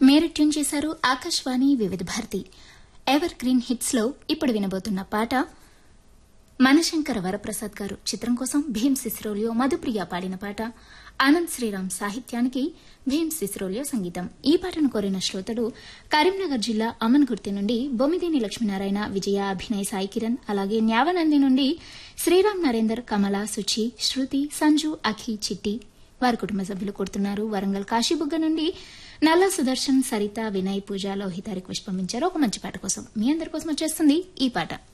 మీరు ట్యూన్ చేశారు ఆకాశవాణి వివిధ భారతి ఎవర్ గ్రీన్ హిట్స్ లో ఇప్పుడు వినబోతున్న పాట మనశంకర వరప్రసాద్ గారు చిత్రం కోసం భీమ్ సిసిరోలియో మధుప్రియ పాడిన పాట ఆనంద్ శ్రీరామ్ సాహిత్యానికి భీమ్ సిసిరోలియో సంగీతం ఈ పాటను కోరిన శ్రోతడు కరీంనగర్ జిల్లా అమన్గుర్తి నుండి బొమ్మిదేని లక్ష్మీనారాయణ విజయ అభినయ్ సాయి కిరణ్ అలాగే న్యావనంది నుండి శ్రీరామ్ నరేందర్ కమల సుచి శృతి సంజు అఖి చిట్టి వారి కుటుంబ సభ్యులు కొడుతున్నారు వరంగల్ కాశీబుగ్గ నుండి నల్ల సుదర్శన్ సరిత వినయ్ పూజ లోహిత రిక్వెస్ట్ పంపించారు ఒక మంచి పాట కోసం మీ అందరి కోసం వచ్చేస్తుంది ఈ పాట